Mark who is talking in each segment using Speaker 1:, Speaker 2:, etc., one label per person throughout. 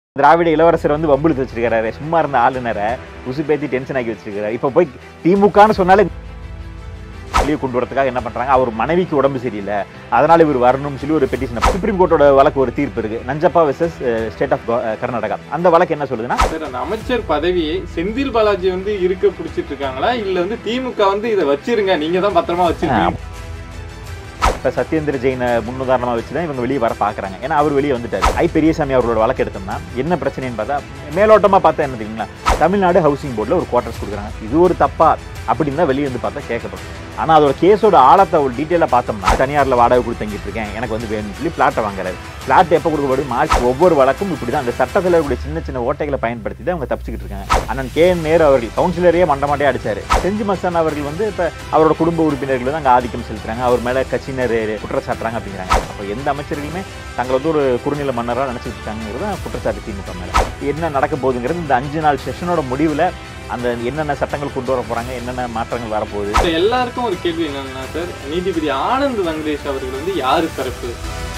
Speaker 1: திராவிட இளவரசர் வந்து வம்பிழுத்து வச்சிருக்காரு சும்மா இருந்த ஆளுநரை உசுப்பேத்தி டென்ஷன் ஆக்கி வச்சிருக்காரு இப்போ போய் திமுகன்னு சொன்னாலே வெளியே கொண்டு வரதுக்காக என்ன பண்றாங்க அவர் மனைவிக்கு உடம்பு சரியில்லை அதனால இவர் வரணும்னு சொல்லி ஒரு பெட்டிஷன் சுப்ரீம் கோர்ட்டோட வழக்கு ஒரு தீர்ப்பு இருக்கு Nanjappa versus state of Karnataka அந்த வழக்கு என்ன சொல்லுதுன்னா
Speaker 2: சார் அந்த அமைச்சர் பதவியை செந்தில் பாலாஜி வந்து இருக்க பிடிச்சிட்டு இருக்காங்களா இல்ல வந்து திமுக வந்து இதை வச்சிருங்க நீங்க தான் பத்திரமா வச்சிருக்கீங்க
Speaker 1: இப்போ சத்யேந்திர ஜெயினை முன்னுதாரணமாக வச்சு தான் இவங்க வெளியே வர பார்க்குறாங்க ஏன்னா அவர் வெளியே வந்துட்டார் ஐ பெரியசாமி அவர்களோட வழக்கு எடுத்தோம்னா என்ன பிரச்சனைன்னு பார்த்தா மேலோட்டமாக பார்த்தா என்ன தெரியுங்களா தமிழ்நாடு ஹவுசிங் போர்டில் ஒரு குவார்ட்டர்ஸ் கொடுக்குறாங்க இது ஒரு தப்பா அப்படின்னு தான் வெளியே வந்து பார்த்தா கேட்கப்படும் ஆனால் அதோட கேஸோட ஆழத்தை ஒரு டீட்டெயிலாக பார்த்தோம்னா தனியாரில் வாடகை கொடுத்து தங்கிட்டு இருக்கேன் எனக்கு வந்து வேணும்னு சொல்லி பிளாட்டை வாங்குறாரு பிளாட் எப்போ கொடுக்கப்படும் மார்ச் ஒவ்வொரு வழக்கும் இப்படி தான் அந்த சட்டத்தில் இருக்கக்கூடிய சின்ன சின்ன ஓட்டைகளை பயன்படுத்தி தான் அவங்க தப்பிச்சுக்கிட்டு இருக்காங்க அண்ணன் கே என் நேரு அவர்கள் கவுன்சிலரையே மண்டமாட்டே அடிச்சாரு செஞ்சி மஸ்தான் அவர்கள் வந்து இப்போ அவரோட குடும்ப உறுப்பினர்கள் தான் அங்கே ஆதிக்கம் செலுத்துறாங்க அவர் மேலே கட்சியினர் குற்றச்சாட்டுறாங்க அப்படிங்கிறாங்க அப்போ எந்த அமைச்சர்களுமே தங்களை வந்து ஒரு குறுநில மன்னராக நினச்சிட்டு இருக்காங்கிறது தான் குற்றச்சாட்டு திமுக மேலே என்ன நடக்க போகுதுங்கிறது இந்த அஞ்சு நாள் செஷனோட முடிவில் அந்த என்னென்ன சட்டங்கள் கொண்டு வர போகிறாங்க என்னென்ன மாற்றங்கள் வரப்போகுது
Speaker 2: இப்ப எல்லாருக்கும் ஒரு கேள்வி என்னன்னா சார் நீதிபதி ஆனந்த் வெங்கடேஷ் அவர்கள் வந்து யாரு தரப்பு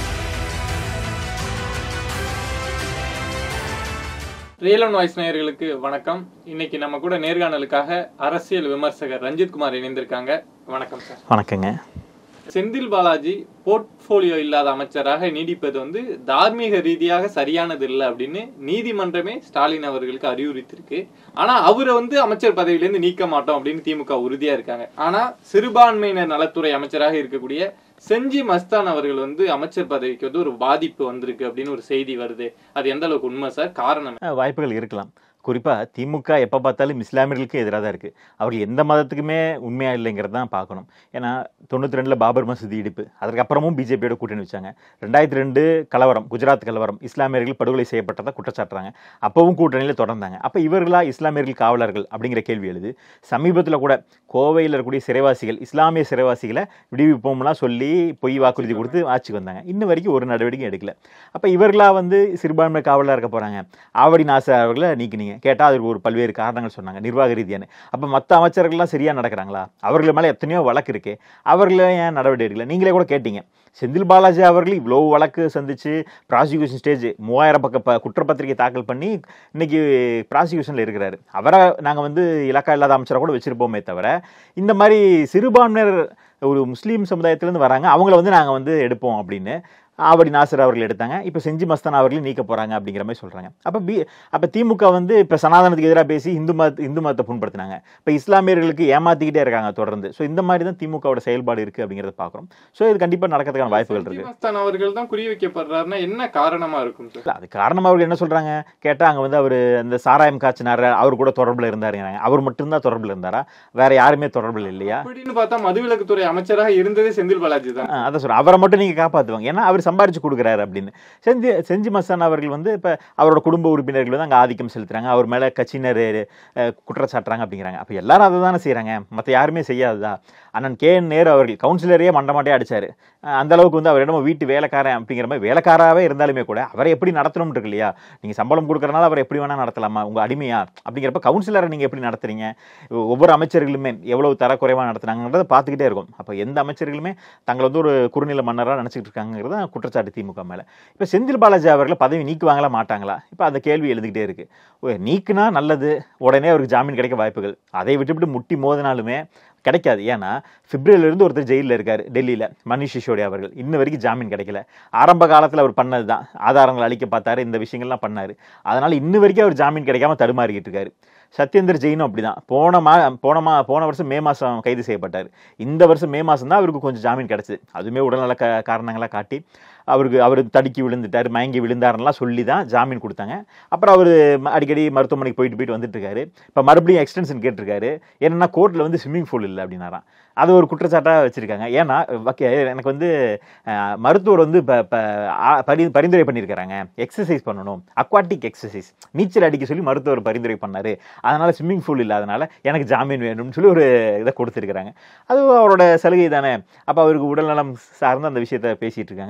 Speaker 2: ரியல் ஒன் வாய்ஸ் நேயர்களுக்கு வணக்கம் இன்னைக்கு நம்ம கூட நேர்காணலுக்காக அரசியல் விமர்சகர் ரஞ்சித் குமார் இணைந்திருக்காங்க வணக்கம் சார்
Speaker 1: வணக்கங்க
Speaker 2: செந்தில் பாலாஜி போர்ட்போலியோ இல்லாத அமைச்சராக நீடிப்பது வந்து தார்மீக ரீதியாக சரியானது இல்லை அப்படின்னு நீதிமன்றமே ஸ்டாலின் அவர்களுக்கு அறிவுறுத்திருக்கு ஆனா அவரை வந்து அமைச்சர் பதவியிலேருந்து நீக்க மாட்டோம் அப்படின்னு திமுக உறுதியா இருக்காங்க ஆனா சிறுபான்மையினர் நலத்துறை அமைச்சராக இருக்கக்கூடிய செஞ்சி மஸ்தான் அவர்கள் வந்து அமைச்சர் பதவிக்கு வந்து ஒரு பாதிப்பு வந்திருக்கு அப்படின்னு ஒரு செய்தி வருது அது எந்த அளவுக்கு உண்மை சார் காரணம்
Speaker 1: அஹ் வாய்ப்புகள் இருக்கலாம் குறிப்பாக திமுக எப்போ பார்த்தாலும் இஸ்லாமியர்களுக்கு எதிராக தான் இருக்குது அவர்கள் எந்த மதத்துக்குமே உண்மையாக இல்லைங்கிறது தான் பார்க்கணும் ஏன்னா தொண்ணூற்றி ரெண்டில் பாபர் மசூதி இடிப்பு அதுக்கப்புறமும் பிஜேபியோட கூட்டணி வச்சாங்க ரெண்டாயிரத்தி ரெண்டு கலவரம் குஜராத் கலவரம் இஸ்லாமியர்கள் படுகொலை செய்யப்பட்டதை குற்றச்சாட்டுறாங்க அப்போவும் கூட்டணியில் தொடர்ந்தாங்க அப்போ இவர்களா இஸ்லாமியர்கள் காவலர்கள் அப்படிங்கிற கேள்வி எழுது சமீபத்தில் கூட கோவையில் இருக்கக்கூடிய சிறைவாசிகள் இஸ்லாமிய சிறைவாசிகளை விடுவிப்போம்லாம் சொல்லி பொய் வாக்குறுதி கொடுத்து ஆட்சிக்கு வந்தாங்க இன்ன வரைக்கும் ஒரு நடவடிக்கையும் எடுக்கல அப்போ இவர்களா வந்து சிறுபான்மை காவலராக இருக்க போகிறாங்க ஆவடி நாசர் அவர்களை நீக்கினீங்க கேட்டால் அதுக்கு ஒரு பல்வேறு காரணங்கள் சொன்னாங்க நிர்வாக ரீதியான அப்போ மற்ற அமைச்சர்கள்லாம் சரியாக நடக்கிறாங்களா அவர்கள் மேலே எத்தனையோ வழக்கு இருக்கு அவர்களே ஏன் நடவடிக்கை எடுக்கல நீங்களே கூட கேட்டீங்க செந்தில் பாலாஜி அவர்கள் இவ்வளோ வழக்கு சந்திச்சு ப்ராசிக்யூஷன் ஸ்டேஜ் மூவாயிரம் பக்க ப குற்றப்பத்திரிகை தாக்கல் பண்ணி இன்னைக்கு ப்ராசிக்யூஷனில் இருக்கிறாரு அவரை நாங்கள் வந்து இலக்கா இல்லாத அமைச்சரை கூட வச்சிருப்போமே தவிர இந்த மாதிரி சிறுபான்மையினர் ஒரு முஸ்லீம் சமுதாயத்திலேருந்து வராங்க அவங்கள வந்து நாங்கள் வந்து எடுப்போம் அப்படின்னு ஆவடி நாசர் அவர்கள் எடுத்தாங்க இப்போ செஞ்சி மஸ்தான் அவர்களையும் நீக்க போகிறாங்க அப்படிங்கிற மாதிரி சொல்கிறாங்க அப்போ பி அப்போ திமுக வந்து இப்போ சனாதனத்துக்கு எதிராக பேசி இந்து மத இந்து மதத்தை புண்படுத்தினாங்க இப்போ இஸ்லாமியர்களுக்கு ஏமாத்திக்கிட்டே இருக்காங்க தொடர்ந்து ஸோ இந்த மாதிரி தான் திமுகவோட செயல்பாடு இருக்குது அப்படிங்கிறத பார்க்குறோம் ஸோ இது கண்டிப்பாக நடக்கிறதுக்கான வாய்ப்புகள்
Speaker 2: செஞ்சி
Speaker 1: இருக்குது
Speaker 2: மஸ்தான் அவர்கள் தான் குறி வைக்கப்படுறாருன்னா என்ன காரணமா இருக்கும் சார்
Speaker 1: இல்ல, அது காரணம் அவர்கள் என்ன சொல்றாங்க கேட்டா அங்க வந்து அவர் அந்த சாராயம் காய்ச்சினார் அவர் கூட தொடர்புல இருந்தாருங்கிறாங்க அவர் மட்டும்தான் தொடர்புல இருந்தாரா வேற யாருமே தொடர்புல இல்லையா
Speaker 2: அப்படின்னு பார்த்தா மதுவிலக்குத்துறை அமைச்சராக இருந்ததே செந்தில் பாலாஜி தான்
Speaker 1: ஆ, அதான் சொல்றேன் அவரை மட்டும் நீங்க காப்பாத்துவாங்க ஏன்னா அவர் சம்பாரிச்சு கொடுக்குறாரு அப்படின்னு செஞ்சி செஞ்சி மஸ்தான் அவர்கள் வந்து இப்ப அவரோட குடும்ப உறுப்பினர்கள் வந்து அங்க ஆதிக்கம் செலுத்துறாங்க அவர் மேல கட்சியினர் அஹ், குற்றச்சாட்டுறாங்க அப்படிங்கிறாங்க அப்ப எல்லாரும் அதை தானே செய்றாங்க மத்த யாருமே செய்யாததா அண்ணன் கே என் நேரு அவர்கள் கவுன்சிலரையே மண்டமாட்டே அடிச்சாரு அஹ், அந்த அளவுக்கு வந்து அவர் என்னமோ வீட்டு வேலைக்காரன் அப்படிங்கிற மாதிரி வேலைக்காராவே இருந்தாலுமே கூட அவரை எப்படி நடத்தணும் இருக்கு இல்லையா நீங்க சம்பளம் கொடுக்கறனால அவரை எப்படி வேணா நடத்தலாமா உங்க அடிமையா அப்படிங்கிறப்ப கவுன்சிலரை நீங்க எப்படி நடத்துறீங்க ஒவ்வொரு அமைச்சர்களுமே எவ்வளவு தரக்குறைவா நடத்துனாங்கன்றதை பார்த்துக்கிட்டே இருக்கும் அப்போ எந்த அமைச்சர்களுமே தங்களை வந்து ஒரு குறுநில மன்னராக நினச்சிட்டு இருக்காங்கிறது தான் குற்றச்சாட்டு திமுக மேலே இப்போ செந்தில் பாலாஜி அவர்களை பதவி நீக்குவாங்களா மாட்டாங்களா இப்போ அந்த கேள்வி எழுதிக்கிட்டே இருக்கு ஓ, நீக்குனா நல்லது உடனே அவருக்கு ஜாமீன் கிடைக்க வாய்ப்புகள் அதை விட்டுவிட்டு முட்டி மோதினாலுமே கிடைக்காது ஏன்னா பிப்ரவரியில இருந்து ஒருத்தர் ஜெயிலில் இருக்காரு டெல்லியில் மணிஷ் சிசோடியா அவர்கள் இன்ன வரைக்கும் ஜாமீன் கிடைக்கல ஆரம்ப காலத்தில் அவர் பண்ணது தான் ஆதாரங்கள் அளிக்க பார்த்தாரு இந்த விஷயங்கள்லாம் பண்ணாரு அதனால இன்ன வரைக்கும் அவர் ஜாமீன் கிடைக்காம தடுமாறிக்கிட்டு இருக்காரு சத்யேந்தர் ஜெயினும் அப்படிதான் போன மா போன மா போன வருஷம் மே மாதம் கைது செய்யப்பட்டார் இந்த வருஷம் மே மாதம் தான் அவருக்கு கொஞ்சம் ஜாமீன் கிடச்சிது அதுவுமே உடல்நல க காரணங்களாக காட்டி அவருக்கு அவர் தடுக்கி விழுந்துட்டார் மயங்கி விழுந்தாருலாம் சொல்லி தான் ஜாமீன் கொடுத்தாங்க அப்புறம் அவர் அடிக்கடி மருத்துவமனைக்கு போயிட்டு போயிட்டு வந்துட்டு இருக்காரு இப்போ மறுபடியும் எக்ஸ்டென்ஷன் கேட்டிருக்காரு என்னன்னா கோர்ட்டில் வந்து ஸ்விம்மிங் பூல் இல்லை அப்படின்னாராம் அது ஒரு குற்றச்சாட்டாக வச்சிருக்காங்க ஏன்னா வக்க- எனக்கு வந்து அஹ், மருத்துவர் வந்து இப்போ இப்போ பரி பரிந்துரை பண்ணியிருக்கிறாங்க எக்ஸசைஸ் பண்ணணும் அக்வாட்டிக் எக்ஸசைஸ் நீச்சல் அடிக்க சொல்லி மருத்துவர் பரிந்துரை பண்ணாரு அதனால ஸ்விம்மிங் பூல் இல்லாதனால எனக்கு ஜாமீன் வேணும்னு சொல்லி ஒரு இதை கொடுத்துருக்குறாங்க அது அவரோட சலுகை தானே அப்போ அவருக்கு உடல்நலம் சார்ந்து அந்த விஷயத்த பேசிட்டு இருக்காங்க அதை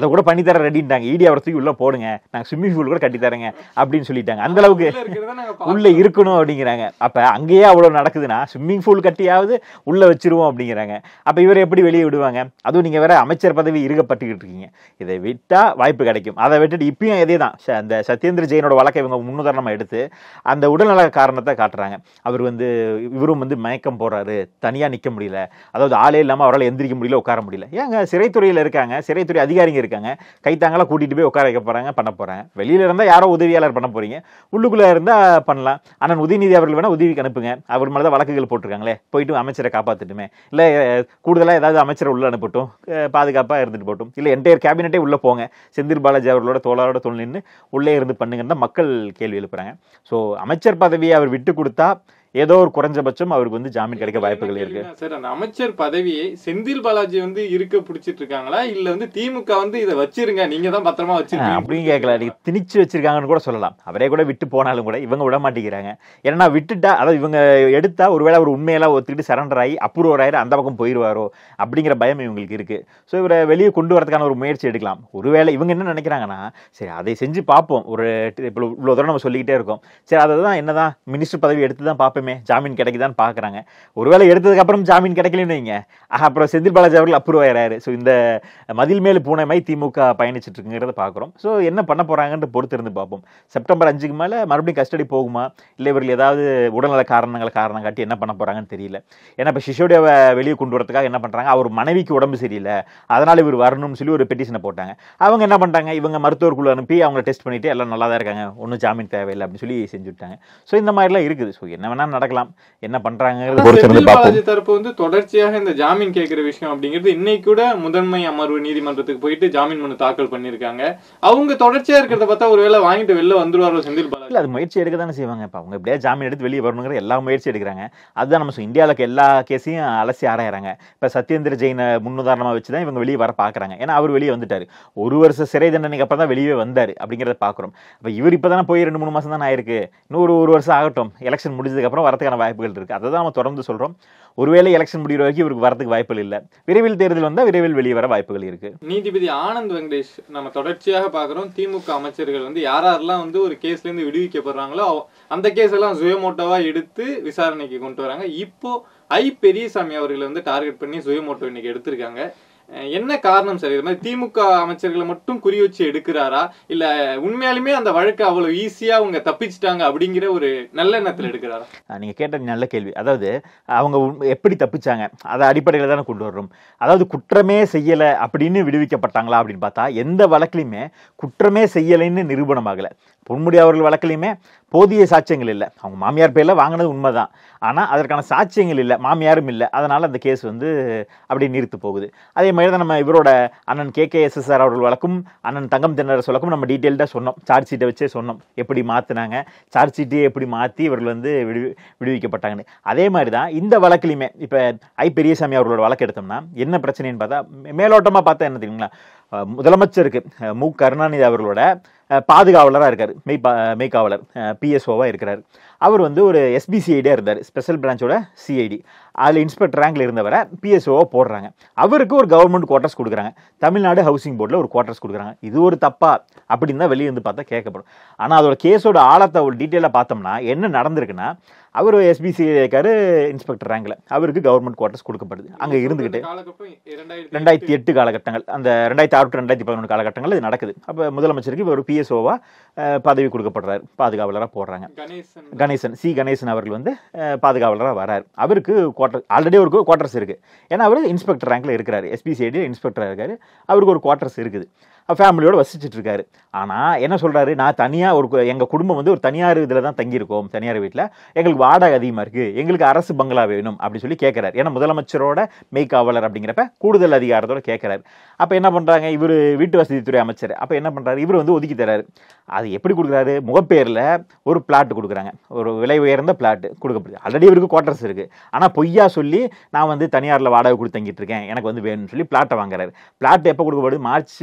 Speaker 1: அதை கூட பண்ணி தர ரெடின்ட்டாங்க இடி அவரை தூக்கி உள்ள போடுங்க நாங்க ஸ்விம்மிங் பூல் கூட கட்டி தரேங்க அப்படின்னு சொல்லிட்டாங்க அந்த அளவுக்கு
Speaker 2: உள்ள இருக்கிறத நாங்க
Speaker 1: உள்ள இருக்கணும் அப்படிங்கிறாங்க அப்ப அங்கேயே அவ்வளவு நடக்குதுன்னா ஸ்விம்மிங் பூல் கட்டியாவது உள்ள வச்சிருவோம் அப்படிங்கிறாங்க அப்ப இவர் எப்படி வெளியே விடுவாங்க அதுவும் நீங்க வேற அமைச்சர் பதவி இருக்கப்பட்டுக்கிட்டு இருக்கீங்க இதை விட்டா வாய்ப்பு கிடைக்கும் அதை விட்டுட்டு இப்பயும் இதே தான் ச- அந்த சத்யேந்திர ஜெயினோட வழக்கை இவங்க முன்னுதாரணமா எடுத்து அந்த உடல்நல காரணத்தை காட்டுறாங்க அவர் வந்து இவரும் வந்து மயக்கம் போறாரு தனியா நிக்க முடியல அதாவது ஆளே இல்லாம அவரால் எந்திரிக்க முடியல உட்கார முடியல ஏங்க சிறைத்துறையில இருக்காங்க சிறைத்துறை அதிகாரிங்க இருக்காங்க கைத்தாங்களா கூட்டிட்டு போய் உட்கார வைக்க போறாங்க பண்ண போறாங்க வெளியில இருந்தா யாரோ உதவியாளர் பண்ண போறீங்க உள்ளுக்குள்ள இருந்தா பண்ணலாம் அண்ணன் உதயநிதி அவர்கள் வேணா உதவிக்கு அனுப்புங்க அவர் மேல தான் வழக்குகள் போட்டிருக்காங்களே போயிட்டு அமைச்சரை காப்பாத்துட்டுமே இல்ல அஹ், கூடுதலா ஏதாவது அமைச்சரை உள்ள அனுப்பட்டும் அஹ், பாதுகாப்பா இருந்துட்டு போட்டும் இல்ல என்டையர் கேபினெட்டே உள்ள போங்க செந்தில் பாலாஜி அவர்களோட தோழரோட தோல் நின்று உள்ளே இருந்து பண்ணுங்கன்னு தான் மக்கள் கேள்வி எழுப்புறாங்க ஸோ அமைச்சர் பதவியை அவர் விட்டு கொடுத்தா ஏதோ ஒரு குறைஞ்சபட்சம் அவருக்கு வந்து ஜாமீன் கிடைக்க வாய்ப்புகள் இருக்கு
Speaker 2: சார் அந்த அமைச்சர் பதவியை செந்தில் பாலாஜி வந்து இருக்க பிடிச்சிட்டு இருக்காங்களா இல்ல வந்து திமுக வந்து இதை வச்சிருங்க நீங்க தான் பத்திரமா
Speaker 1: ஆ,
Speaker 2: வச்சிருக்கீங்க
Speaker 1: அப்படின்னு கேட்கல நீங்க திணிச்சு வச்சிருக்காங்கன்னு கூட சொல்லலாம் அவரே கூட விட்டு போனாலும் கூட இவங்க விட மாட்டேங்கிறாங்க ஏன்னா விட்டுட்டா அதாவது இவங்க எடுத்தா ஒருவேளை அவர் உண்மையெல்லாம் ஒத்துக்கிட்டு சரண்டர் ஆகி அப்ரூவர் ஆயிரம் அந்த பக்கம் போயிடுவாரோ அப்படிங்கிற பயம் இவங்களுக்கு இருக்கு ஸோ இவரை வெளியே கொண்டு வரதுக்கான ஒரு முயற்சி எடுக்கலாம் ஒருவேளை இவங்க என்ன நினைக்கிறாங்கன்னா சரி அதை செஞ்சு பார்ப்போம் ஒரு இப்போ இவ்வளோ தூரம் நம்ம சொல்லிக்கிட்டே இருக்கோம் சரி அதை தான் என்னதான் மினிஸ்டர் பதவி எடுத்து தான் பார்ப்போமே ஜாமீன் கிடைக்குதான்னு பார்க்குறாங்க ஒருவேளை எடுத்ததுக்கு அப்புறம் ஜாமீன் கிடைக்கலன்னு வைங்க ஆஹ், அப்புறம் செந்தில் பாலாஜி அவர்கள் அப்ரூவ் ஆயிராரு ஸோ இந்த மதில் மேல் பூனை மாதிரி திமுக பயணிச்சிட்டு இருக்குங்கிறத பார்க்குறோம் ஸோ என்ன பண்ண போறாங்கன்னு பொறுத்து இருந்து பார்ப்போம் செப்டம்பர் அஞ்சுக்கு மேலே மறுபடியும் கஸ்டடி போகுமா இல்லை இவர்கள் ஏதாவது உடல்நல காரணங்களை காரணம் காட்டி என்ன பண்ண போறாங்கன்னு தெரியல ஏன்னா இப்போ சிசோடியாவை வெளியே கொண்டு வரதுக்காக என்ன பண்றாங்க அவர் மனைவிக்கு உடம்பு சரியில்லை அதனால இவர் வரணும்னு சொல்லி ஒரு பெட்டிஷனை போட்டாங்க அவங்க என்ன பண்ணிட்டாங்க இவங்க மருத்துவர் குழு அனுப்பி அவங்க டெஸ்ட் பண்ணிட்டு எல்லாம் நல்லா தான் இருக்காங்க ஒன்றும் ஜாமீன் தேவையில்லை அப்படின்னு சொல்லி செஞ்சு விட்டாங்க ஸோ இந்த மாதிரிலாம் இருக்குது ஸோ என்ன வேணா நடக்கலாம் என்ன பண்றாங்கிறது பொறுத்து இருந்து
Speaker 2: செந்தில்
Speaker 1: பார்ப்போம்
Speaker 2: பாலாஜி தரப்பு வந்து தொடர்ச்சியாக இந்த ஜாமீன் கேட்கிற விஷயம் அப்படிங்கிறது இன்னைக்கு கூட முதன்மை அமர்வு நீதிமன்றத்துக்கு போயிட்டு ஜாமீன் மனு தாக்கல் பண்ணிருக்காங்க அவங்க தொடர்ச்சியா இருக்கிறத பார்த்தா ஒருவேளை வாங்கிட்டு வெளில வந்துருவாரோ செந்தில் பாலாஜி
Speaker 1: இல்ல அது முயற்சி எடுக்க தானே செய்வாங்க இப்போ அவங்க எப்படியா ஜாமீன் எடுத்து வெளியே வரணுங்கிற எல்லா முயற்சி எடுக்கிறாங்க அதுதான் நம்ம சொ- இந்தியாவுல இருக்க எல்லா கேஸையும் அலசி ஆராயறாங்க இப்போ சத்யேந்திர ஜெயினை முன்னுதாரணமாக வச்சு தான் இவங்க வெளியே வர பார்க்குறாங்க ஏன்னா அவர் வெளியே வந்துட்டாரு ஒரு வருஷம் சிறை தண்டனைக்கு அப்புறம் தான் வெளியே வந்தார் அப்படிங்கிறத பார்க்குறோம் அப்போ இவர் இப்போ தானே போய் ரெண்டு மூணு மாதம் தானே ஆயிருக்கு இன்னும் ஒரு ஒரு வருஷம் ஆகட்டும் எலெக்ஷன் முடிஞ்சதுக்கு அப்புறம் வரதுக்கான வாய்ப்புகள் இருக்குது அதை தான் நம்ம தொடர்ந்து சொல்கிறோம் ஒருவேளை எலெக்ஷன் முடிகிற வரைக்கும் இவருக்கு வரதுக்கு வாய்ப்புகள் இல்லை விரைவில் தேர்தல் வந்தால் விரைவில் வெளியே வர வாய்ப்புகள் இருக்குது
Speaker 2: நீதிபதி ஆனந்த் வெங்கடேஷ் நம்ம தொடர்ச்சியாக பார்க்குறோம் திமுக அமைச்சர்கள் வந்து யார் யாரெல்லாம் வந்து ஒரு கேஸ்ல இருந்து விடுவிக்கப்படுறாங்களோ அவ- அந்த கேஸ் எல்லாம் சுயமோட்டோவா எடுத்து விசாரணைக்கு கொண்டு வராங்க இப்போ ஐ பெரியசாமி அவர்களை வந்து டார்கெட் பண்ணி சுயமோட்டோ இன்னைக்கு எடுத்திருக்காங்க அஹ் என்ன காரணம் சார் இது மாதிரி திமுக அமைச்சர்களை மட்டும் குறி வச்சு எடுக்கிறாரா இல்ல உண்மையாலுமே அந்த வழக்கை அவ்வளவு ஈஸியா அவங்க தப்பிச்சிட்டாங்க அப்படிங்கிற ஒரு நல்ல எண்ணத்துல எடுக்கிறாரா
Speaker 1: ஆஹ் நீங்க கேட்டது நல்ல கேள்வி அதாவது அவங்க உண்மை- எப்படி தப்பிச்சாங்க அதை அடிப்படையில் தானே கொண்டு வர்றோம் அதாவது குற்றமே செய்யலை அப்படின்னு விடுவிக்கப்பட்டாங்களா அப்படின்னு பார்த்தா எந்த வழக்குலையுமே குற்றமே செய்யலைன்னு நிரூபணம் ஆகலை பொன்முடி அவர்கள் வழக்குலையுமே போதிய சாட்சியங்கள் இல்லை அவங்க மாமியார் பேரில் வாங்கினது உண்மைதான் ஆனால் அதற்கான சாட்சியங்கள் இல்லை மாமியாரும் இல்லை அதனால் அந்த கேஸ் வந்து அப்படியே நிறுத்து போகுது அதே மாதிரி தான் நம்ம இவரோட அண்ணன் கே கே எஸ்எஸ்ஆர் அவர்கள் வழக்கும் அண்ணன் தங்கம் தென்னரசு வழக்கும் நம்ம டீட்டெயில்டாக சொன்னோம் சார்ஜ் ஷீட்டை வச்சே சொன்னோம் எப்படி மாற்றினாங்க சார்ஜ் ஷீட்டையே எப்படி மாற்றி இவர்கள் வந்து விடு விடுவிக்கப்பட்டாங்கன்னு அதே மாதிரி தான் இந்த வழக்குலையுமே இப்போ ஐ பெரியசாமி அவர்களோட வழக்கு எடுத்தோம்னா என்ன பிரச்சனைன்னு பார்த்தா மேலோட்டமாக பார்த்தா என்ன தெரியுங்களா அஹ் முதலமைச்சருக்கு அஹ் மு கருணாநிதி அவர்களோட பாதுகாவலராக இருக்கார் மெய் பா மெய்காவலர் பிஎஸ்ஓவாக இருக்கிறார் அவர் வந்து ஒரு எஸ்பிசிஐடியாக இருந்தார் ஸ்பெஷல் பிரான்ச்சோட சிஐடி அதில் இன்ஸ்பெக்டர் ரேங்கில் இருந்தவரை பிஎஸ்ஓவாக போடுறாங்க அவருக்கு ஒரு கவர்மெண்ட் குவார்ட்டர்ஸ் கொடுக்குறாங்க தமிழ்நாடு ஹவுசிங் போர்டில் ஒரு குவார்ட்டர்ஸ் கொடுக்குறாங்க இது ஒரு தப்பா அப்படின்னு தான் வெளியே இருந்து பார்த்தா கேட்கப்படும் ஆனால் அதோட கேஸோட ஆழத்தை ஒரு டீட்டெயிலாக பார்த்தோம்னா என்ன நடந்திருக்குன்னா அவர் எஸ்பிசிஐ இருக்காரு இன்ஸ்பெக்டர் ரேங்கில் அவருக்கு கவர்மெண்ட் குவார்ட்டர்ஸ் கொடுக்கப்படுது அங்கே இருந்துக்கிட்டு
Speaker 2: காலகட்டம் இரண்டாயிரத்தி
Speaker 1: ரெண்டாயிரத்தி எட்டு காலகட்டங்கள் அந்த ரெண்டாயிரத்தி ஆறு to ரெண்டாயிரத்தி பதினொன்று காலகட்டங்கள் இது நடக்குது அப்போ முதலமைச்சருக்கு இவர் பிஎஸ்ஓவா பதவி கொடுக்கப்படுறாரு பாதுகாவலராக போடுறாங்க
Speaker 2: கணேசன்
Speaker 1: கணேசன் சி கணேசன் அவர்கள் வந்து பாதுகாவலராக வரார் அவருக்கு குவார்டர் ஆல்ரெடி அவருக்கு குவார்ட்டர்ஸ் இருக்குது ஏன்னா அவர் இன்ஸ்பெக்டர் ரேங்க்ல இருக்கிறாரு எஸ்பிசிஐடி இன்ஸ்பெக்டராக இருக்காரு அவருக்கு ஒரு குவார்ட்டர்ஸ் இருக்குது ஃபேமிலியோட வசிச்சுட்டு இருக்காரு ஆனால் என்ன சொல்றாரு நான் தனியாக ஒரு கு- எங்க குடும்பம் வந்து ஒரு தனியார் இதில் தான் தங்கியிருக்கோம் தனியார் வீட்டில் எங்களுக்கு வாடகை அதிகமாக இருக்கு எங்களுக்கு அரசு பங்களா வேணும் அப்படி சொல்லி கேட்குறாரு ஏன்னா முதலமைச்சரோட மெய்காவலர் அப்படிங்கிறப்ப கூடுதல் அதிகாரத்தோட கேட்குறாரு அப்போ என்ன பண்றாங்க இவர் வீட்டு வசதித்துறை அமைச்சர் அப்போ என்ன பண்றாரு இவர் வந்து ஒதுக்கி தராரு அது எப்படி கொடுக்குறாரு முகப்பேரில் ஒரு பிளாட் கொடுக்குறாங்க ஒரு விலை உயர்ந்த பிளாட் கொடுக்கப்படுது ஆல்ரெடி இவருக்கு குவார்ட்டர்ஸ் இருக்கு ஆனால் பொய்யா சொல்லி நான் வந்து தனியாரில் வாடகை கொடுத்து தங்கிட்டு இருக்கேன் எனக்கு வந்து வேணும்னு சொல்லி பிளாட்டை வாங்குறாரு பிளாட் எப்போ கொடுக்கப்படுது மார்ச் பத்து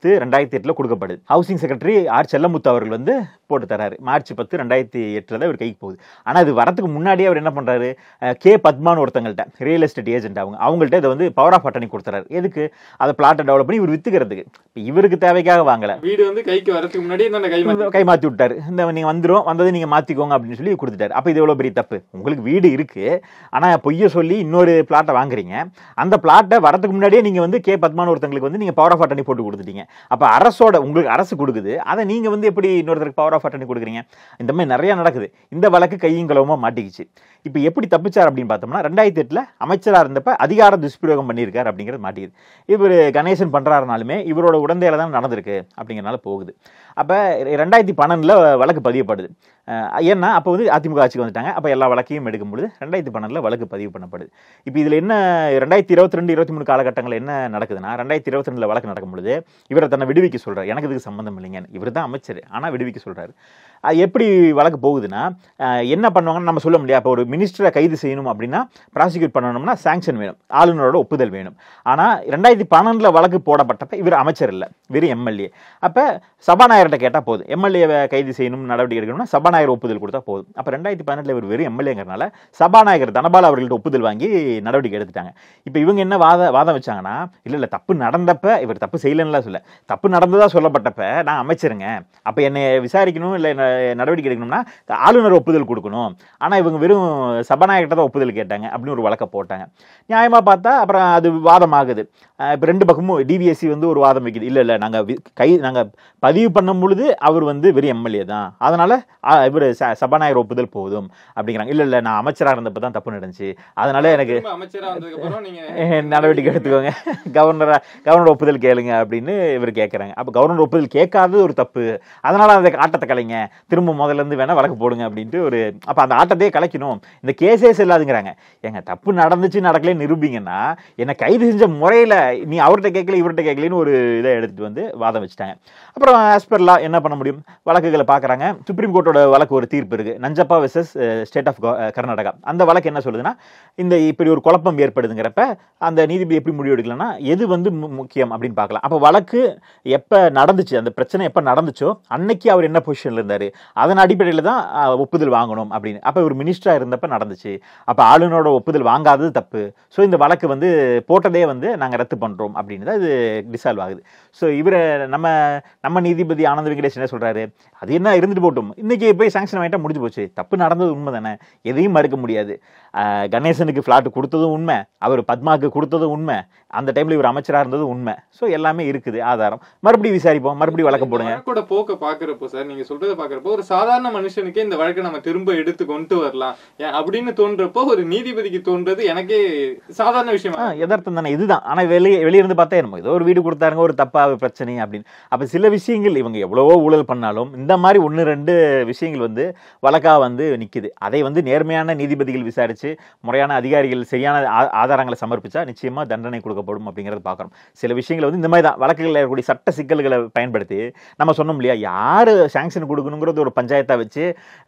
Speaker 1: பத்து ரெண்டாயிரத்தி எட்டுல கொடுக்கப்படுது ஹவுசிங் செக்ரட்டரி ஆர் செல்லமுத்து அவர்கள் வந்து போட்டு தராரு மார்ச் பத்து ரெண்டாயிரத்தி எட்டுல தான் இவர் கைக்கு போகுது ஆனா இது வரதுக்கு முன்னாடியே அவர் என்ன பண்றாரு அஹ், கே பத்மான்னு ஒருத்தங்கள்ட்ட ரியல் எஸ்டேட் ஏஜென்ட் அவங்க அவங்கள்ட்ட இதை வந்து பவர் ஆஃப் அட்டர்னி கொடுத்துறாரு எதுக்கு அதை பிளாட்டை டெவலப் பண்ணி இவர் வித்துக்கிறதுக்கு இப்ப இவருக்கு தேவைக்காக வாங்கல
Speaker 2: வீடு வந்து கைக்கு வரதுக்கு முன்னாடி இந்த கை மாத்தி-
Speaker 1: கை மாத்தி விட்டாரு இந்த நீங்க வந்துரும் வந்ததை நீங்க மாத்திக்கோங்க அப்படின்னு சொல்லி கொடுத்துட்டாரு அப்ப இது எவ்வளவு பெரிய தப்பு உங்களுக்கு வீடு இருக்கு ஆனா பொய்ய சொல்லி இன்னொரு பிளாட்டை வாங்குறீங்க அந்த பிளாட்டை வரதுக்கு முன்னாடியே நீங்க வந்து கே பத்மான ஒருத்தங்களுக்கு வந்து நீங்க பவர் ஆஃப் அட்டர்னி போட்டு கொடுத்துட்டீங்க அப்ப அரசோட உங்களுக்கு அரசு கொடுக்குது அதை நீங்க வந்து எப்படி இன்னொருத்தருக்கு பவர் ஆஃப் அட்டர்னி கொடுக்குறீங்க இந்த மாதிரி நிறைய நடக்குது இந்த வழக்கு கையும் களவுமா மாட்டிக்கிச்சு இப்போ எப்படி தப்பிச்சார் அப்படின்னு பார்த்தோம்னா ரெண்டாயிரத்தி எட்டுல அமைச்சரா இருந்தப்ப அதிகார துஷ்பிரயோகம் பண்ணியிருக்காரு அப்படிங்கிறது மாட்டிக்குது இவர் கணேசன் பண்றாருனாலுமே இவரோட உடந்தையில தான் நடந்திருக்கு அப்படிங்கறனால போகுது அப்ப ரெண்டாயிரத்தி பன்னெண்டுல வழக்கு பதியப்படுது அஹ் ஏன்னா அப்போ வந்து அதிமுக ஆட்சிக்கு வந்துட்டாங்க அப்போ எல்லா வழக்கையும் எடுக்கும் பொழுது ரெண்டாயிரத்தி பன்னெண்டுல வழக்கு பதிவு பண்ணப்படுது இப்போ இதில் என்ன ரெண்டாயிரத்தி இருபத்தி ரெண்டு இருபத்தி மூணு காலகட்டங்கள் என்ன நடக்குதுன்னா ரெண்டாயிரத்தி இருபத்தி ரெண்டுல வழக்கு நடக்கும் பொழுது இவரை தன்னை விடுவிக்க சொல்றாரு எனக்கு இதுக்கு சம்மந்தம் இல்லைங்க இவர் தான் அமைச்சர் ஆனால் விடுவிக்க சொல்றாரு அது எப்படி வழக்கு போகுதுன்னா அஹ் என்ன பண்ணுவாங்கன்னு நம்ம சொல்ல முடியாது அப்போ ஒரு மினிஸ்டரை கைது செய்யணும் அப்படின்னா ப்ராசிக்யூட் பண்ணணும்னா சாங்ஷன் வேணும் ஆளுநரோட ஒப்புதல் வேணும் ஆனால் ரெண்டாயிரத்தி பன்னெண்டுல வழக்கு போடப்பட்டப்ப இவர் அமைச்சர் இல்லை வெறும் எம்எல்ஏ அப்போ சபாநாயகர்கிட்ட கேட்டால் போதும் எம்எல்ஏவை கைது செய்யணும் நடவடிக்கை எடுக்கணும்னா சபாநாயகர் ஒப்புதல் கொடுத்தா போதும் அப்போ ரெண்டாயிரத்தி பதினெட்டில் இவர் வெறும் எம்எல்ஏங்கிறனால சபாநாயகர் தனபால் அவர்கள்ட்ட ஒப்புதல் வாங்கி நடவடிக்கை எடுத்துட்டாங்க இப்போ இவங்க என்ன வாத வாதம் வச்சாங்கன்னா இல்லை இல்லை தப்பு நடந்தப்ப இவர் தப்பு செய்யலன்னுலாம் சொல்ல தப்பு நடந்ததா சொல்லப்பட்டப்ப நான் அமைச்சருங்க அப்போ என்னை விசாரிக்கணும் இல்லை நடவடிக்கை எடுக்கணும்னா ஆளுநர் ஒப்புதல் கொடுக்கணும் ஆனால் இவங்க வெறும் சபாநாயகர்கிட்ட தான் ஒப்புதல் கேட்டாங்க அப்படின்னு ஒரு வழக்கை போட்டாங்க நியாயமாக பார்த்தா அப்புறம் அது வாதம் ஆகுது இப்போ ரெண்டு பக்கமும் டிவிஎஸ்சி வந்து ஒரு வாதம் வைக்குது இல்லை இல்லை நாங்கள் கை நாங்கள் பதிவு பண்ணும் பொழுது அவர் வந்து வெறும் எம்எல்ஏ தான் அதனால இவர் சபாநாயகர் ஒப்புதல் போதும் அப்படிங்கிறாங்க இல்லை இல்லை நான் அமைச்சராக இருந்தப்போ தான் தப்பு நடந்துச்சு அதனால எனக்கு
Speaker 2: திரும்ப அமைச்சரா வந்ததுக்கு அப்புறம் நீங்க
Speaker 1: அஹ் நடவடிக்கை எடுத்துக்கோங்க கவர்னரா கவர்னர் ஒப்புதல் கேளுங்க அப்படின்னு இவர் கேட்குறாங்க அப்போ கவர்னர் ஒப்புதல் கேட்காதது ஒரு தப்பு அதனால அந்த ஆட்டத்தை கலைங்க திரும்ப முதல்ல இருந்து வேணா வழக்கு போடுங்க அப்படின்ட்டு ஒரு அப்போ அந்த ஆட்டத்தையே கலைக்கணும் இந்த கேஸே செல்லாதுங்கிறாங்க எங்க தப்பு நடந்துச்சு நடக்கல நிரூபிங்கன்னா என்னை கைது செஞ்ச முறையில நீ அவர்கிட்ட கேட்கல இவர்கிட்ட கேட்கலன்னு ஒரு இதை எடுத்துட்டு வந்து வாதம் வச்சுட்டாங்க அப்புறம் ஆஸ்பர்லா என்ன பண்ண முடியும் வழக்குகளை பார்க்குறாங்க சுப்ரீம் கோர்ட்டோட வழக்கு ஒரு தீர்ப்பு இருக்கு Nanjappa versus state of Karnataka அந்த வழக்கு என்ன சொல்லுதுன்னா இந்த இப்படி ஒரு குழப்பம் ஏற்படுதுங்கிறப்ப அந்த நீதிபதி எப்படி முடிவு எடுக்கலன்னா எது வந்து மு- முக்கியம் அப்படின்னு பார்க்கலாம் அப்போ வழக்கு எப்போ நடந்துச்சு அந்த பிரச்சனை எப்போ நடந்துச்சோ அன்னைக்கு அவர் என்ன பொசிஷனில் இருந்தார் அதன் அடிப்படையில் தான் அஹ், ஒப்புதல் வாங்கணும் அப்படின்னு அப்போ ஒரு மினிஸ்டராக இருந்தப்ப நடந்துச்சு அப்போ ஆளுநரோட ஒப்புதல் வாங்காதது தப்பு ஸோ இந்த வழக்கு வந்து போட்டதே வந்து நாங்கள் ரத்து பண்ணுறோம் அப்படின்னு தான் இது டிசால்வ் ஆகுது ஸோ இவரை நம்ம நம்ம நீதிபதி ஆனந்த வெங்கடேஷ் என்ன சொல்றாரு அது என்ன இருந்துட்டு போட்டும் இன்னைக்கு போய் சாங்ஷன் வாங்கிட்டா முடிஞ்சு போச்சு தப்பு நடந்தது உண்மை தானே எதையும் மறுக்க முடியாது ஆஹ் கணேசனுக்கு ஃப்ளாட் கொடுத்ததும் உண்மை அவர் பத்மாவுக்கு கொடுத்ததும் உண்மை அந்த டைம்ல இவர் அமைச்சரா இருந்தது உண்மை ஸோ எல்லாமே இருக்குது ஆதாரம் மறுபடியும் விசாரிப்போம் மறுபடியும் வழக்கு
Speaker 2: இந்த
Speaker 1: போடுங்க
Speaker 2: வழக்கோட போக்க பாக்குறப்போ சார் நீங்க சொல்றத பாக்குறப்போ ஒரு சாதாரண மனுஷனுக்கே இந்த வழக்கை நம்ம திரும்ப எடுத்து கொண்டு வரலாம் ஏன் அப்படின்னு தோன்றப்போ ஒரு நீதிபதிக்கு தோன்றது எனக்கே சாதாரண விஷயமா
Speaker 1: ஆ, யதார்த்தம் தானே இதுதான் ஆனா வெளியே வெளியிருந்து பார்த்தா என்னமோ ஏதோ ஒரு வீடு கொடுத்தாருங்க ஒரு தப்பா ஒரு பிரச்சனை அப்படின்னு அப்ப சில விஷயங்கள் இவங்க எவ்வளவோ ஊழல் பண்ணாலும் இந்த மாதிரி ஒன்று ரெண்டு விஷயங்கள் வந்து வழக்கா வந்து நிக்குது அதை வந்து நேர்மையான நீதிபதிகள் விசாரிச்சு முறையான அதிகாரிகள் சரியான ஆ- ஆதாரங்களை சமர்ப்பிச்சா நிச்சயமா தண்டனை கொடுக்கப்படும் அப்படிங்கறத பார்க்கறோம் சில விஷயங்கள் வந்து இந்த மாதிரி தான் வழக்குகளில் இருக்கக்கூடிய சட்ட சிக்கல்களை பயன்படுத்தி நம்ம சொன்னோம் இல்லையா யாரு சாங்ஷன் கொடுக்கணுங்கிறது ஒரு பஞ்சாயத்தா வச்சு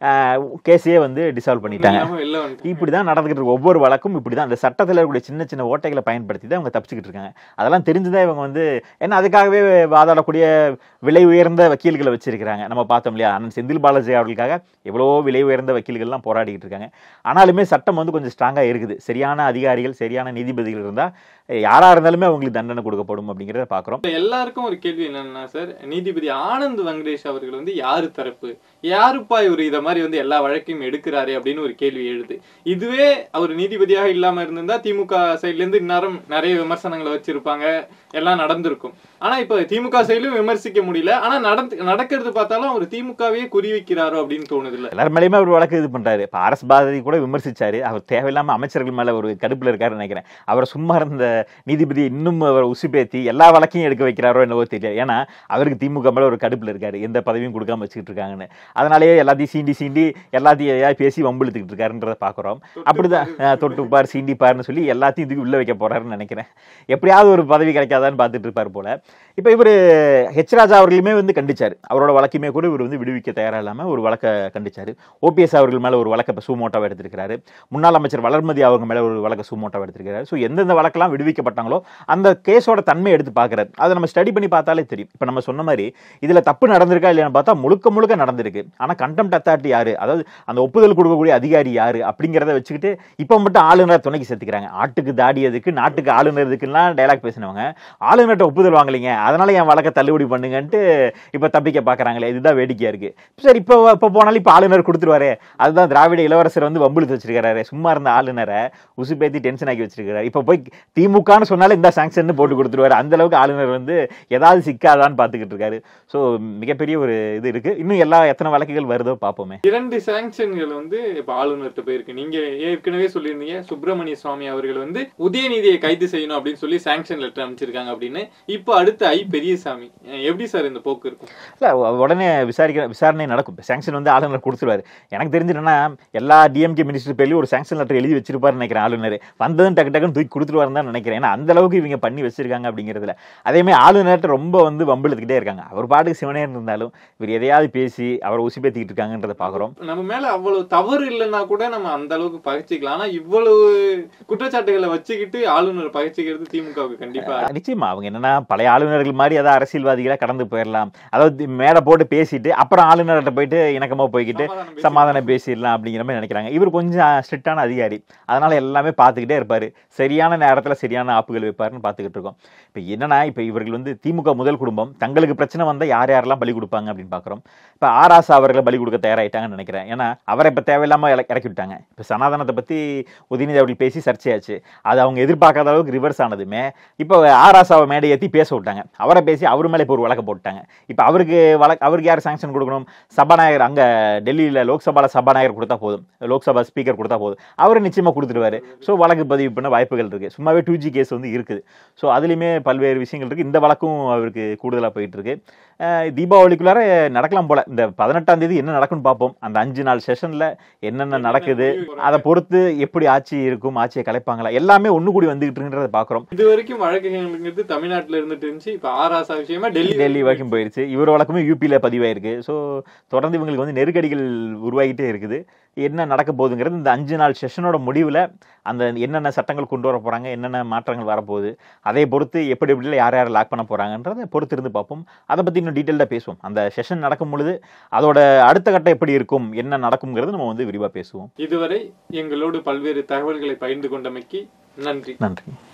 Speaker 1: கேஸையே வந்து டிசால்வ் பண்ணிட்டாங்க
Speaker 2: இல்லாம வெளில வந்துட்டு
Speaker 1: இப்படி தான் நடந்துகிட்டு இருக்கு ஒவ்வொரு வழக்கும் இப்படி தான் அந்த சட்டத்தில் இருக்கக்கூடிய சின்ன சின்ன ஓட்டைகளை பயன்படுத்தி தான் அவங்க தப்பிச்சுக்கிட்டு இருக்காங்க அதெல்லாம் தெரிஞ்சுதான் இவங்க வந்து ஏன்னா அதுக்காகவே வாதாடக்கூடிய விலை உயர்ந்த வக்கீல்களை வச்சிருக்கிறாங்க நம்ம பார்த்தோம் இல்லையா அண்ணன் செந்தில் பாலாஜி அவர்களுக்காக எவ்வளோ விலை உயர்ந்த வக்கீல்கள்லாம் போராடிக்கிட்டு இருக்காங்க ஆனாலுமே சட்டம் வந்து கொஞ்சம் ஸ்ட்ராங்காக இருக்குது சரியான அதிகாரிகள் சரியான நீதிபதிகள் இருந்தால் யாராக இருந்தாலுமே அவங்களுக்கு தண்டனை கொடுக்கப்படும் அப்படிங்கிறத பார்க்குறோம்
Speaker 2: இப்ப எல்லாருக்கும் ஒரு கேள்வி என்னன்னா சார் நீதிபதி ஆனந்த் வெங்கடேஷ் அவர்கள் வந்து யாரு தரப்பு யாருப்பா இவர் இத மாதிரி வந்து எல்லா வழக்கையும் எடுக்கிறாரு அப்படின்னு ஒரு கேள்வி எழுது இதுவே அவர் நீதிபதியாக இல்லாம இருந்திருந்தா திமுக சைட்ல இருந்து இந்நேரம் நிறைய விமர்சனங்களை வச்சிருப்பாங்க எல்லாம் நடந்திருக்கும் ஆனா இப்ப திமுக சைட்லயும் விமர்சிக்க முடியல ஆனா நடந்து நடக்கிறது பார்த்தாலும் அவர் திமுகவே குறி வைக்கிறாரோ அப்படின்னு தோணுது இல்ல
Speaker 1: எல்லார் மேலேயுமே அவர் வழக்கு இது பண்றாரு இப்போ அரசு பாரதி கூட விமர்சிச்சாரு அவர் தேவையில்லாம அமைச்சர்கள் மேல ஒரு கடுப்புல இருக்காருன்னு நினைக்கிறேன் அவர் சும்மா இருந்த நீதிபதி இன்னும் அவர் உசுப்பேத்தி எல்லா வழக்கையும் எடுக்க வைக்கிறாரோ என்னவோ தெரியல ஏன்னா அவருக்கு திமுக மேல ஒரு கடுப்புல இருக்காரு எந்த பதவியும் கொடுக்காம வச்சுக்கிட்டு இருக்காங்கன்னு அதனாலேயே எல்லாத்தையும் சீண்டி சீண்டி எல்லாத்தையும் ஏதாவது பேசி வம்பிழுத்துக்கிட்டு இருக்காருன்றத பாக்குறோம் அப்படிதான் அஹ், தொட்டுப்பார் சீண்டிப்பார்னு சொல்லி எல்லாத்தையும் இதுக்கு உள்ள வைக்க போறாருன்னு நினைக்கிறேன் எப்படியாவது ஒரு பதவி கிடைக்காத சிக்காதான்னு பார்த்துட்டு இருப்பார் போல இப்போ இவர் ஹெச் ராஜா அவர்களுமே வந்து கண்டிச்சார் அவரோட வழக்குமே கூட இவர் வந்து விடுவிக்க தயாராக இல்லாமல் ஒரு வழக்கை கண்டிச்சார் ஓபிஎஸ் அவர்கள் மேலே ஒரு வழக்கை இப்போ சூமோட்டாவை எடுத்திருக்கிறாரு முன்னாள் அமைச்சர் வளர்மதி அவங்க மேலே ஒரு வழக்கை சூமோட்டாவை எடுத்திருக்கிறாரு ஸோ எந்தெந்த வழக்கெல்லாம் விடுவிக்கப்பட்டாங்களோ அந்த கேஸோட தன்மை எடுத்து பார்க்குறாரு அதை நம்ம ஸ்டடி பண்ணி பார்த்தாலே தெரியும் இப்போ நம்ம சொன்ன மாதிரி இதில் தப்பு நடந்திருக்கா இல்லையான்னு பார்த்தா முழுக்க முழுக்க நடந்திருக்கு ஆனால் கண்டெம்ட் அத்தாரிட்டி யாரு அதாவது அந்த ஒப்புதல் கொடுக்கக்கூடிய அதிகாரி யாரு அப்படிங்கிறத வச்சுக்கிட்டு இப்போ மட்டும் ஆளுநர் துணைக்கு சேர்த்துக்கிறாங்க ஆட்டுக்கு தாடி எதுக்கு நாட்டுக்கு ஆளுநர் எதுக்குலாம் டைலாக் பேசினவங்க ஆளுநர்கிட்ட ஒப்புதல் வாங்கலைங்க அதனால என் வழக்கை தள்ளுபடி பண்ணுங்கன்ட்டு இப்போ தப்பிக்க பார்க்குறாங்களே இதுதான் வேடிக்கையா இருக்கு சரி இப்போ இப்போ போனாலும் இப்போ ஆளுநர் கொடுத்துருவாரு அதுதான் திராவிட இளவரசர் வந்து வம்பிழுத்து வச்சிருக்காரு சும்மா இருந்த ஆளுநரை உசுப்பேத்தி டென்ஷன் ஆக்கி வச்சிருக்காரு இப்போ போய் திமுகன்னு சொன்னாலும் இந்த சாங்ஷன் போட்டு கொடுத்துருவாரு அந்த அளவுக்கு ஆளுநர் வந்து ஏதாவது சிக்காதான்னு பார்த்துக்கிட்டு இருக்காரு ஸோ மிகப்பெரிய ஒரு இது இருக்கு இன்னும் எல்லா எத்தனை வழக்குகள் வருதோ பார்ப்போமே
Speaker 2: இரண்டு சாங்ஷன்கள் வந்து இப்ப ஆளுநர்கிட்ட போயிருக்கு நீங்க ஏற்கனவே சொல்லியிருந்தீங்க சுப்பிரமணிய சுவாமி அவர்கள் வந்து உதயநிதியை கைது செய்யணும் அப்படின்னு சொல்லி சாங்ஷன் லெட்டர் அனுப்பிச்சிருக்காங்க அப்படின்னு இப்போ அடுத்து ஐ பெரியசாமி அஹ் எப்படி சார் இந்த போக்கு இருக்கும்
Speaker 1: இல்லை உடனே விசாரிக்க விசாரணை நடக்கும் சாங்ஷன் வந்து ஆளுநர் கொடுத்துருவாரு எனக்கு தெரிஞ்சுன்னா எல்லா டிஎம்கே மினிஸ்டர் பேர்லையும் ஒரு சாங்ஷன் லெட்டர் எழுதி வச்சிருப்பாருன்னு நினைக்கிறேன் ஆளுநர் வந்ததும் டக்கு டக்குன்னு தூக்கி கொடுத்துருவாருன்னு தான் நினைக்கிறேன் ஏன்னா அந்த அளவுக்கு இவங்க பண்ணி வச்சிருக்காங்க அப்படிங்கிறதுல அதேமாதிரி ஆளுநர்கிட்ட ரொம்ப வந்து வம்பிழுத்துக்கிட்டே இருக்காங்க அவர் பாட்டுக்கு சிவனே இருந்தாலும் இவர் எதையாவது பேசி அவரை உசிப்பேத்திக்கிட்டு இருக்காங்கன்றதை பார்க்குறோம்
Speaker 2: நம்ம மேல அவ்வளவு தவறு இல்லைன்னா கூட நம்ம அந்த அளவுக்கு பகைச்சிக்கலாம் ஆனா இவ்வளவு குற்றச்சாட்டுகளை வச்சுக்கிட்டு ஆளுநர் பகைச்சிக்கிறது திமுகவுக்கு கண்டிப்பா
Speaker 1: நிச்சயமா அவங்க என்னன்னா பழைய ஆளுநர்கள் மாதிரி ஏதாவது அரசியல்வாதிகளை கடந்து போயிடலாம் அதாவது மேடை போட்டு பேசிட்டு அப்புறம் ஆளுநர்கிட்ட போயிட்டு இணக்கமா போய்கிட்டு
Speaker 2: சமாதானம் பேசி-
Speaker 1: சமாதானம் பேசிடலாம் அப்படிங்கிற மாதிரி நினைக்கிறாங்க இவர் கொஞ்சம் ஸ்ட்ரிக்டான அதிகாரி அதனால எல்லாமே பார்த்துக்கிட்டே இருப்பாரு சரியான நேரத்துல சரியான ஆப்புகள் வைப்பாருன்னு பார்த்துக்கிட்டு இருக்கோம் இப்போ என்னன்னா இப்போ இவர்கள் வந்து திமுக முதல் குடும்பம் தங்களுக்கு பிரச்சனை வந்தா யார் யாரெல்லாம் பலி கொடுப்பாங்க அப்படின்னு பார்க்குறோம் இப்போ ஆராசா அவர்களை பலி கொடுக்க தயாராயிட்டாங்கன்னு நினைக்கிறேன் ஏன்னா அவரை இப்போ தேவையில்லாம இல- இறக்கி விட்டாங்க இப்போ சனாதனத்தை பத்தி உதயநிதி அவர்கள் பேசி சர்ச்சையாச்சு அது அவங்க எதிர்பார்க்காத அளவுக்கு ரிவர்ஸ் ஆனதுமே இப்போ ஆராசாவை மேடை ஏற்றி பேச விட்டாங்க அவரை பேசி அவர் மேலே இப்போ ஒரு வழக்கு போட்டாங்க இப்போ அவருக்கு வழக்கு அவருக்கு யார் சாங்ஷன் கொடுக்கணும் சபாநாயகர் அங்கே டெல்லியில் லோக்சபாவில் சபாநாயகர் கொடுத்தா போதும் லோக்சபா ஸ்பீக்கர் கொடுத்தா போதும் அவர் நிச்சயமாக கொடுத்துருவாரு ஸோ வழக்கு பதிவு பண்ண வாய்ப்புகள் இருக்குது சும்மாவே டூ ஜி கேஸ் வந்து இருக்குது ஸோ அதுலேயுமே பல்வேறு விஷயங்கள் இருக்குது இந்த வழக்கும் அவருக்கு கூடுதலாக போயிட்டு இருக்கு அஹ் தீபாவளிக்குள்ளார நடக்கலாம் போல இந்த பதினெட்டாம் தேதி என்ன நடக்கும்னு பார்ப்போம் அந்த அஞ்சு நாள் செஷனில் என்னென்ன நடக்குது அதை பொறுத்து எப்படி ஆட்சி இருக்கும் ஆட்சியை கலைப்பாங்களா எல்லாமே ஒன்று கூடி வந்துகிட்டு இருக்குன்றதை பார்க்குறோம்
Speaker 2: இது வரைக்கும் வழக்குங்கிறது தமிழ்நாட்டுல இருந்துட்டு இருந்துச்சு இப்ப ஆராசா விஷயமா டெல்லி
Speaker 1: டெல்லி வரைக்கும் போயிருச்சு இவர் வழக்கமே யூபியில் பதிவாயிருக்கு ஸோ தொடர்ந்து இவங்களுக்கு வந்து நெருக்கடிகள் உருவாகிட்டே இருக்குது என்ன நடக்க போகுதுங்கிறது இந்த அஞ்சு நாள் செஷனோட முடிவில் அந்த என்னென்ன சட்டங்கள் கொண்டு வர போகிறாங்க என்னென்ன மாற்றங்கள் வரப்போகுது அதை பொறுத்து எப்படி எப்படிலாம் யார் யார் லாக் பண்ண போகிறாங்கன்றதை பொறுத்து இருந்து பார்ப்போம் அதை பற்றி இன்னும் டீட்டெயில்டாக பேசுவோம் அந்த செஷன் நடக்கும் பொழுது அதோட அடுத்த கட்டம் எப்படி இருக்கும் என்ன நடக்குங்கிறது நம்ம வந்து விரிவாக பேசுவோம்
Speaker 2: இதுவரை எங்களோடு பல்வேறு தகவல்களை பகிர்ந்து கொண்டமைக்கு நன்றி
Speaker 1: நன்றி